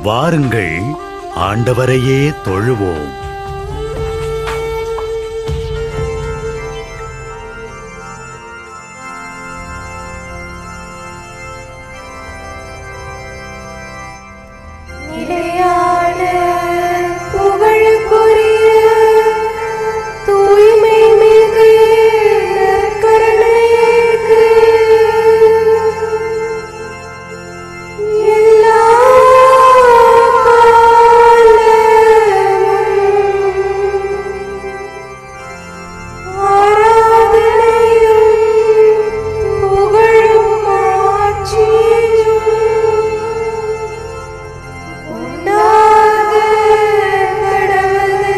வாருங்கள் ஆண்டவரையே தொழுவோம் நிலையான புகழுக்குரிய தூய்மை மிகு நற்கருணைக்கு எல்லா காலமும் ஆராதனையும் புகழும் ஆட்சியும் உண்டாக கடவுது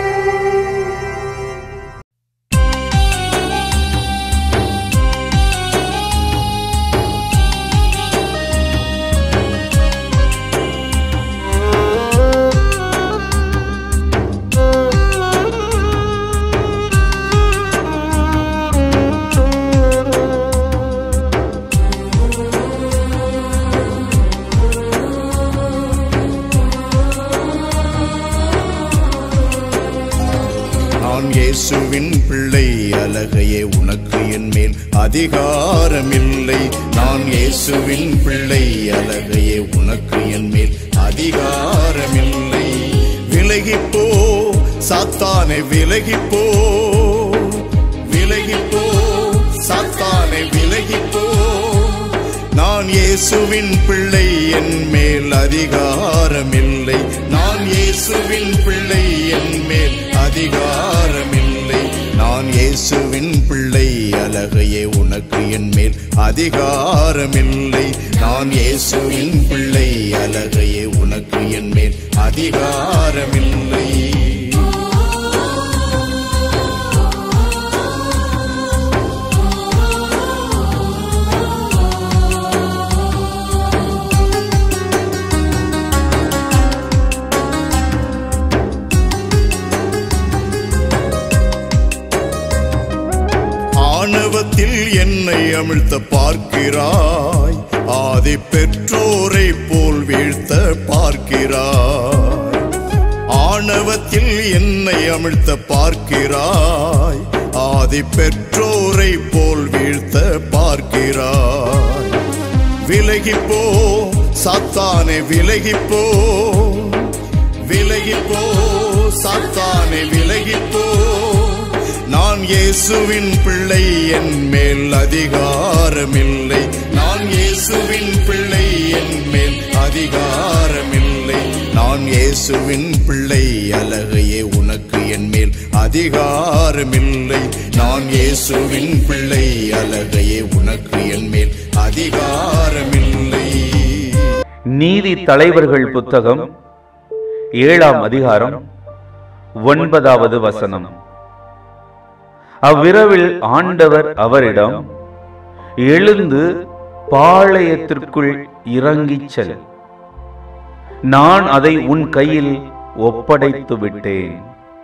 நான் இயேசுவின் பிள்ளை அழகையே உனக்கு என் மேல் அதிகாரமில்லை நான் இயேசுவின் பிள்ளை அழகையே உனக்கு என் மேல் அதிகாரமில்லை விலகிப்போ சாத்தானை விலகிப்போ விலகிப்போ சாத்தானை விலகிப்போ நான் இயேசுவின் பிள்ளை என் மேல் அதிகாரமில்லை நான் இயேசுவின் பிள்ளை என் மேல் அதிகாரமில்லை நான் இயேசுவின் பிள்ளை அழகையே உனக்கு என் மேல் அதிகாரமில்லை நான் இயேசுவின் பிள்ளை அழகையே உனக்கு என் மேல் அதிகாரமில்லை ஆணவத்தில் என்னை அமிழ்த்த பார்க்கிறாய் ஆதி பெற்றோரை போல் வீழ்த்த பார்க்கிறாய் ஆணவத்தில் என்னை அமிழ்த்த பார்க்கிறாய் ஆதி பெற்றோரை போல் வீழ்த்த பார்க்கிறாய் விலகிப்போ சாத்தானே விலகிப்போ விலகிப்போ சாத்தானே விலகிப்போ நான் இயேசுவின் பிள்ளை என் மேல் அதிகாரமில்லை நான் இயேசுவின் பிள்ளை என் மேல் அதிகாரமில்லை நான் இயேசுவின் பிள்ளை அழகையே உனக்கு என் மேல் அதிகாரமில்லை நான் இயேசுவின் பிள்ளை அழகையே உனக்கு என் மேல் அதிகாரமில்லை நீதி தலைவர்கள் புத்தகம் ஏழாம் அதிகாரம் ஒன்பதாவது வசனம் அவ்விரவில் ஆண்டவர் அவரிடம் எழுந்து பாளையத்திற்குள் இறங்கிச் செல் நான் அதை உன் கையில் ஒப்படைத்து விட்டேன்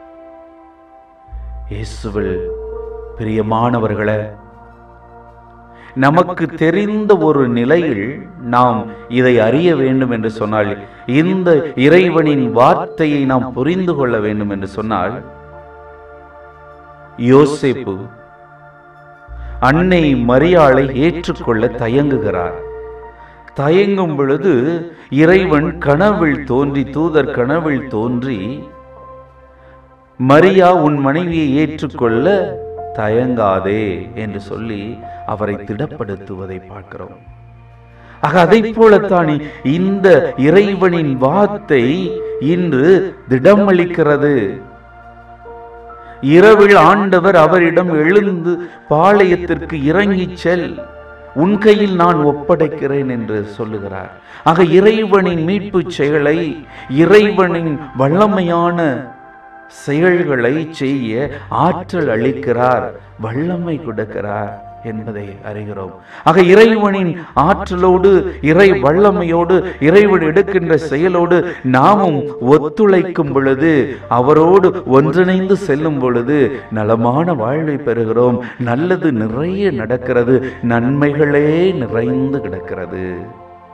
இயேசுவில் பிரியமானவர்களே நமக்கு தெரிந்த ஒரு நிலையில் நாம் இதை அறிய வேண்டும் என்று சொன்னால் இந்த இறைவனின் வார்த்தையை நாம் புரிந்து கொள்ள வேண்டும் என்று சொன்னால் யோசேப்பு அன்னை மரியாளை ஏற்றுக்கொள்ள தயங்குகிறார் தயங்கும் பொழுது இறைவன் கனவில் தோன்றி தூதர் கனவில் தோன்றி மரியா உன் மனைவியை ஏற்றுக்கொள்ள தயங்காதே என்று சொல்லி அவரை திடப்படுத்துவதை பார்க்கிறோம் ஆக அதை போலத்தான் இந்த இறைவனின் வார்த்தை இன்று திடமளிக்கிறது இரவில் ஆண்டவர் அவரிடம் எழுந்து பாளையத்திற்கு இறங்கிச் செல் உன் கையில் நான் ஒப்படைக்கிறேன் என்று சொல்லுகிறார் ஆக இறைவனின் மீட்பு செயலை இறைவனின் வல்லமையான செயல்களை செய்ய ஆற்றல் அளிக்கிறார் வல்லமை கொடுக்கிறார் என்பதை அறிகிறோம் ஆக இறைவனின் ஆற்றலோடு இறை வல்லமையோடு இறைவன் எடுக்கின்ற செயலோடு நாமும் ஒத்துழைக்கும் பொழுது அவரோடு ஒன்றிணைந்து செல்லும் பொழுது நலமான வாழ்வை பெறுகிறோம் நல்லது நிறைய நடக்கிறது நன்மைகளே நிறைந்து கிடக்கிறது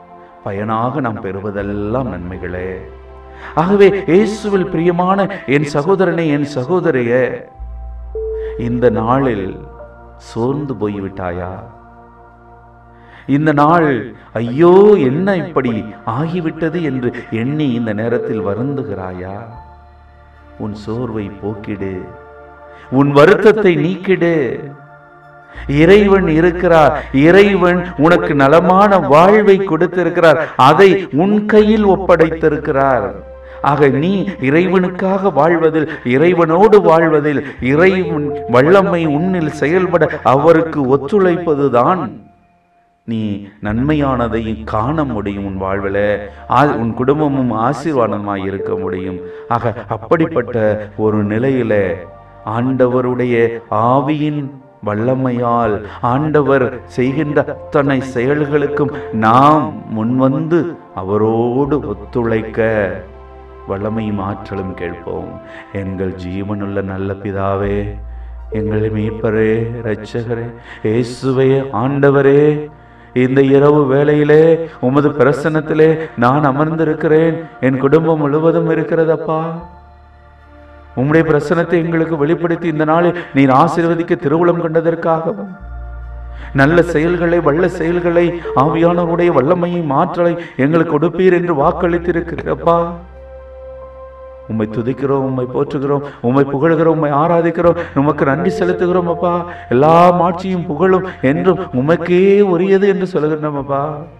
பயனாக நாம் பெறுவதெல்லாம் நன்மைகளே ஆகவே இயேசுவில் பிரியமான என் சகோதரனே என் சகோதரியே இந்த நாளில் சோர்ந்து போய்விட்டாயா இந்த நாள் ஐயோ என்ன இப்படி ஆகிவிட்டது என்று எண்ணி இந்த நேரத்தில் வருந்துகிறாயா உன் சோர்வை போக்கிடு உன் வருத்தத்தை நீக்கிடு இறைவன் இருக்கிறார் இறைவன் உனக்கு நலமான வாழ்வை கொடுத்திருக்கிறார் அதை உன் கையில் ஒப்படைத்திருக்கிறார் ஆக நீ இறைவனுக்காக வாழ்வதில் இறைவனோடு வாழ்வதில் இறைவன் வல்லமை உன்னில் செயல்பட அவருக்கு ஒத்துழைப்பதுதான் நீ நன்மையானதை காண முடியும் உன் வாழ்வில் ஆ- உன் குடும்பமும் ஆசீர்வாதமாய் இருக்க முடியும் ஆக அப்படிப்பட்ட ஒரு நிலையில ஆண்டவருடைய ஆவியின் வல்லமையால் ஆண்டவர் செய்கின்ற அத்தனை செயல்களுக்கும் நாம் முன்வந்து அவரோடு ஒத்துழைக்க வல்லமையும் ஆற்றலும் கேட்போம் எங்கள் ஜீவனுள்ள நல்ல பிதாவே எங்கள் மீட்பரே இரட்சகரே இயேசுவே ஆண்டவரே இந்த இரவு வேளையிலே உமது பிரசன்னத்திலே நான் அமர்ந்திருக்கிறேன் என் குடும்பம் முழுவதும் இருக்கிறதப்பா உம்முடைய பிரசனத்தை எங்களுக்கு வெளிப்படுத்தி இந்த நாளில் நீர் ஆசீர்வதிக்க திருவுளம் கண்டதற்காகவும் நல்ல செயல்களை வல்ல செயல்களை ஆவியானவருடைய வல்லமையை மாற்றலை எங்களுக்கு கொடுப்பீர் என்று வாக்களித்திருக்கிறப்பா உம்மை துதிக்கிறோம் உம்மை போற்றுகிறோம் உம்மை புகழுகிறோம் உம்மை ஆராதிக்கிறோம் உமக்கு நன்றி செலுத்துகிறோம் அப்பா எல்லா மாட்சியும் புகழும் என்றும் உமக்கே உரியது என்று சொல்லுகிறோம் அப்பா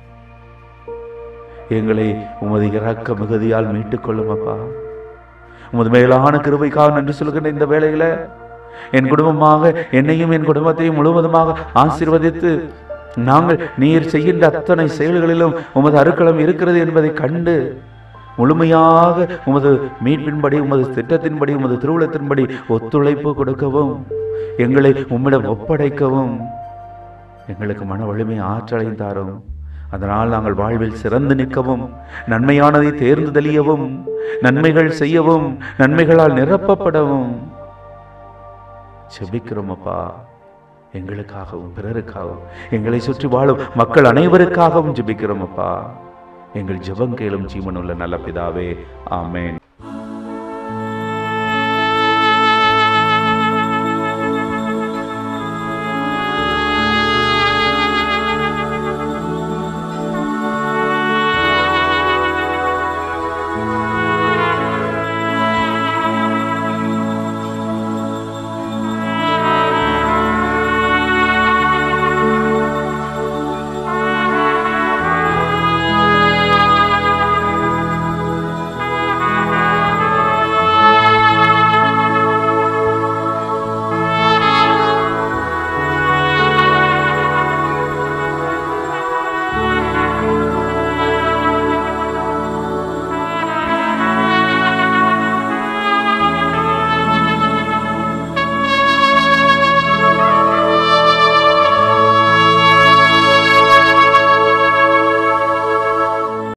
எங்களை உமது இறக்க மிகுதியால் மீட்டுக் கொள்ளும் அப்பா உமது மேலான கிருபைக்காக நன்றி சொல்கின்ற இந்த வேளையில என் குடும்பமாக என்னையும் என் குடும்பத்தையும் முழுவதுமாக ஆசீர்வதித்து நாங்கள் நீர் செய்கின்ற அத்தனை செயல்களிலும் உமது அருக்களம் இருக்கிறது என்பதை கண்டு முழுமையாக உமது மீட்பின்படி உமது திட்டத்தின்படி உமது திருவுளத்தின்படி ஒத்துழைப்பு கொடுக்கவும் எங்களை உம்மிடம் ஒப்படைக்கவும் எங்களுக்கு மன வலிமை ஆற்றலையும் தாரும் அதனால் நாங்கள் வாழ்வில் சிறந்து நிற்கவும் நன்மையானதை தேர்ந்து தெளியவும் நன்மைகள் செய்யவும் நன்மைகளால் நிரப்பப்படவும் செபிக்கிறோம் அப்பா எங்களுக்காகவும் பிறருக்காகவும் எங்களை சுற்றி வாழும் மக்கள் அனைவருக்காகவும் ஜெபிக்கிறோம் அப்பா எங்கள் ஜெபம் கேளும் ஜீவனுள்ள நல்ல பிதாவே ஆமென்